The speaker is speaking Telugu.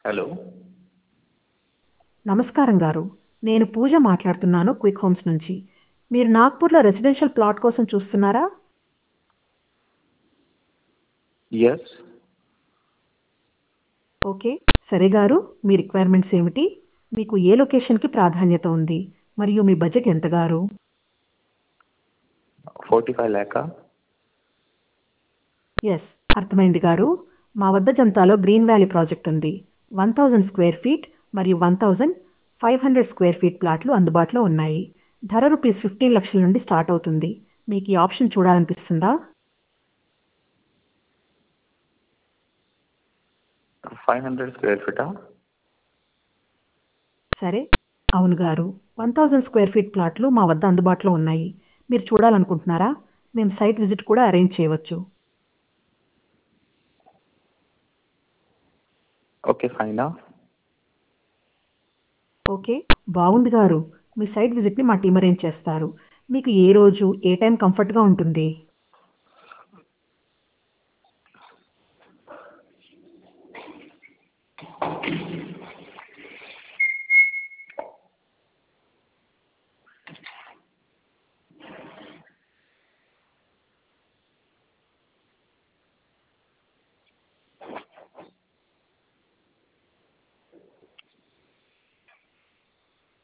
హలో నమస్కారం గారు నేను పూజ మాట్లాడుతున్నాను క్విక్ హోమ్స్ నుంచి మీరు నాగ్పూర్లో రెసిడెన్షియల్ ప్లాట్ కోసం చూస్తున్నారా ఎస్ ఓకే సరే గారు మీ రిక్వైర్మెంట్స్ ఏమిటి మీకు ఏ లొకేషన్కి ప్రాధాన్యత ఉంది మరియు మీ బడ్జెట్ ఎంత గారు ఫోర్టీ ఫైవ్ ల్యాకా ఎస్ అర్థమైంది గారు మా వద్ద జంతాలో గ్రీన్ వ్యాలీ ప్రాజెక్ట్ ఉంది వన్ థౌజండ్ స్క్వేర్ ఫీట్ మరియు one thousand five hundred square feet ప్లాట్లు అందుబాటులో ఉన్నాయి ధర రూపీస్ ఫిఫ్టీన్ లక్షల నుండి స్టార్ట్ అవుతుంది మీకు ఈ ఆప్షన్ చూడాలనిపిస్తుందా ఫైవ్ హండ్రెడ్ స్క్వేర్ ఫీటా సరే అవును గారు వన్ థౌజండ్ స్క్వేర్ ఫీట్ ప్లాట్లు మా వద్ద అందుబాటులో ఉన్నాయి మీరు చూడాలనుకుంటున్నారా మేము సైట్ విజిట్ కూడా అరేంజ్ చేయవచ్చు ఓకే ఫైనా ఓకే బాగుంది గారు మీ సైట్ విజిట్ని మా టీం అరేంజ్ చేస్తారు మీకు ఏ రోజు ఏ టైం కంఫర్ట్గా ఉంటుంది